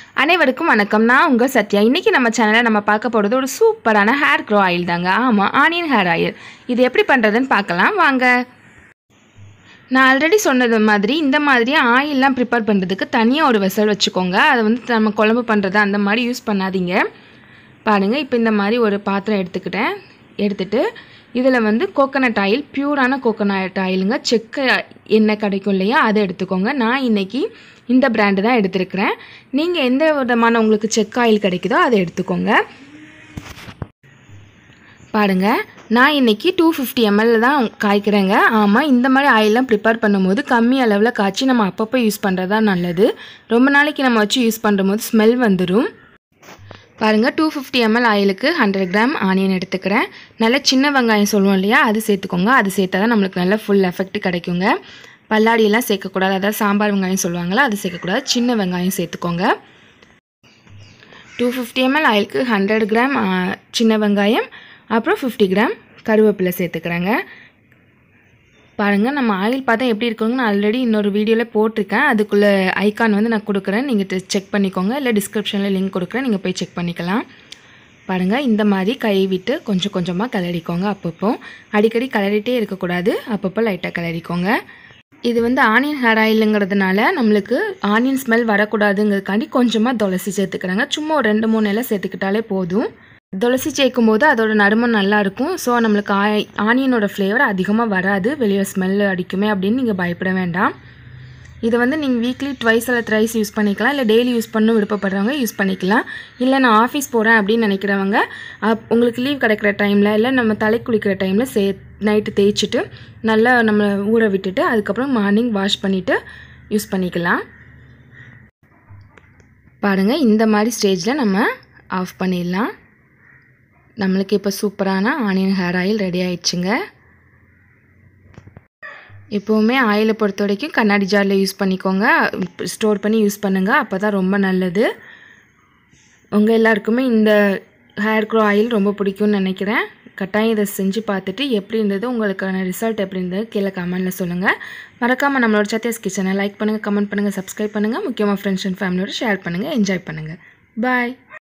அனைவருக்கும் வணக்கம் நான் உங்கள் சத்யா இன்றைக்கி நம்ம சேனலில் நம்ம பார்க்க போகிறது ஒரு சூப்பரான ஹேர் க்ரோ ஆயில் தாங்க ஆமாம் ஆனியன் ஹேர் ஆயில் இது எப்படி பண்ணுறதுன்னு பார்க்கலாம் வாங்க நான் ஆல்ரெடி சொன்னது மாதிரி இந்த மாதிரி ஆயிலெலாம் ப்ரிப்பேர் பண்ணுறதுக்கு தனியாக ஒரு வெசல் வச்சுக்கோங்க அதை வந்து நம்ம குழம்பு பண்ணுறது அந்த மாதிரி யூஸ் பண்ணாதீங்க பாருங்கள் இப்போ இந்த மாதிரி ஒரு பாத்திரம் எடுத்துக்கிட்டேன் எடுத்துட்டு இதில் வந்து கோகனட் ஆயில் பியூரான கோகனட் ஆயிலுங்க செக்கு எண்ணெய் கிடைக்கும் இல்லையா அதை எடுத்துக்கோங்க நான் இன்றைக்கி இந்த பிராண்டு தான் எடுத்திருக்கிறேன் நீங்கள் எந்த விதமான உங்களுக்கு செக் ஆயில் கிடைக்குதோ அதை எடுத்துக்கோங்க பாருங்க நான் இன்றைக்கி டூ ஃபிஃப்டி எம்எல் தான் காய்க்கிறேங்க ஆமாம் இந்த மாதிரி ஆயிலெலாம் ப்ரிப்பேர் பண்ணும்போது கம்மி அளவில் காய்ச்சி நம்ம அப்பப்போ யூஸ் பண்ணுறது தான் நல்லது ரொம்ப நாளைக்கு நம்ம வச்சு யூஸ் பண்ணும்போது ஸ்மெல் வந்துடும் பாருங்கள் டூ ஃபிஃப்டி எம்எல் ஆயிலுக்கு ஹண்ட்ரட் கிராம் ஆனியன் எடுத்துக்கிறேன் நல்ல சின்ன வெங்காயம் சொல்லுவோம் இல்லையா அது சேர்த்துக்கோங்க அது சேர்த்தா தான் நம்மளுக்கு நல்ல ஃபுல் எஃபெக்ட் கிடைக்குங்க பல்லாடியெல்லாம் சேர்க்கக்கூடாது அதாவது சாம்பார் வெங்காயம் சொல்லுவாங்களா அது சேர்க்கக்கூடாது சின்ன வெங்காயம் சேர்த்துக்கோங்க டூ ஃபிஃப்டி எம்எல் ஆயிலுக்கு ஹண்ட்ரட் கிராம் சின்ன வெங்காயம் அப்புறம் ஃபிஃப்டி கிராம் கருவேப்பிலை சேர்த்துக்கிறேங்க பாருங்கள் நம்ம ஆயில் பார்த்தா எப்படி இருக்குங்க நான் ஆல்ரெடி இன்னொரு வீடியோவில் போட்டிருக்கேன் அதுக்குள்ளே ஐக்கான் வந்து நான் கொடுக்குறேன் நீங்கள் செக் பண்ணிக்கோங்க இல்லை டிஸ்கிரிப்ஷனில் லிங்க் கொடுக்குறேன் நீங்கள் போய் செக் பண்ணிக்கலாம் பாருங்கள் இந்த மாதிரி கை விட்டு கொஞ்சம் கொஞ்சமாக கிளறிக்கோங்க அப்பப்போ அடிக்கடி கிளறிட்டே இருக்கக்கூடாது அப்பப்போ லைட்டாக கிளறிக்கோங்க இது வந்து ஆனியன் ஹேர் ஆயிலுங்கிறதுனால நம்மளுக்கு ஆனியன் ஸ்மெல் வரக்கூடாதுங்கிறதுக்காண்டி கொஞ்சமாக துளசி சேர்த்துக்கிறாங்க சும்மா ஒரு ரெண்டு மூணு இலை சேர்த்துக்கிட்டாலே போதும் துளசி சேர்க்கும் போது அதோட நறுமணம் நல்லாயிருக்கும் ஸோ நம்மளுக்கு ஆய் ஆனியனோட ஃப்ளேவர் அதிகமாக வராது வெளியே ஸ்மெல் அடிக்குமே அப்படின்னு நீங்கள் பயப்பட வேண்டாம் இதை வந்து நீங்கள் வீக்லி ட்வைஸ் இல்லை த்ரைஸ் யூஸ் பண்ணிக்கலாம் இல்லை டெய்லி யூஸ் பண்ண விருப்பப்படுறவங்க யூஸ் பண்ணிக்கலாம் இல்லை நான் ஆஃபீஸ் போகிறேன் அப்படின்னு நினைக்கிறவங்க அப் உங்களுக்கு லீவ் கிடைக்கிற டைமில் இல்லை நம்ம தலை குளிக்கிற டைமில் சே நைட்டு தேய்ச்சிட்டு நல்லா நம்ம ஊற விட்டுட்டு அதுக்கப்புறம் மார்னிங் வாஷ் பண்ணிவிட்டு யூஸ் பண்ணிக்கலாம் பாருங்கள் இந்த மாதிரி ஸ்டேஜில் நம்ம ஆஃப் பண்ணிடலாம் நம்மளுக்கு இப்போ சூப்பரான ஆனியன் ஹேர் ஆயில் ரெடி ஆயிடுச்சுங்க எப்போவுமே ஆயிலை பொறுத்த வரைக்கும் கண்ணாடி ஜாரில் யூஸ் பண்ணிக்கோங்க ஸ்டோர் பண்ணி யூஸ் பண்ணுங்கள் அப்போ தான் ரொம்ப நல்லது உங்கள் எல்லாருக்குமே இந்த ஹேர் க்ரோ ஆயில் ரொம்ப பிடிக்கும்னு நினைக்கிறேன் கட்டாயம் இதை செஞ்சு பார்த்துட்டு எப்படி இருந்தது உங்களுக்கான ரிசல்ட் எப்படி இருந்தது கீழே கமெண்ட்டில் சொல்லுங்கள் மறக்காமல் நம்மளோட சத்யாஸ் கிச்சனை லைக் பண்ணுங்கள் கமெண்ட் பண்ணுங்கள் சப்ஸ்கிரைப் பண்ணுங்கள் முக்கியமாக ஃப்ரெண்ட்ஸ் அண்ட் ஃபேமிலியோட ஷேர் பண்ணுங்கள் என்ஜாய் பண்ணுங்கள் பாய்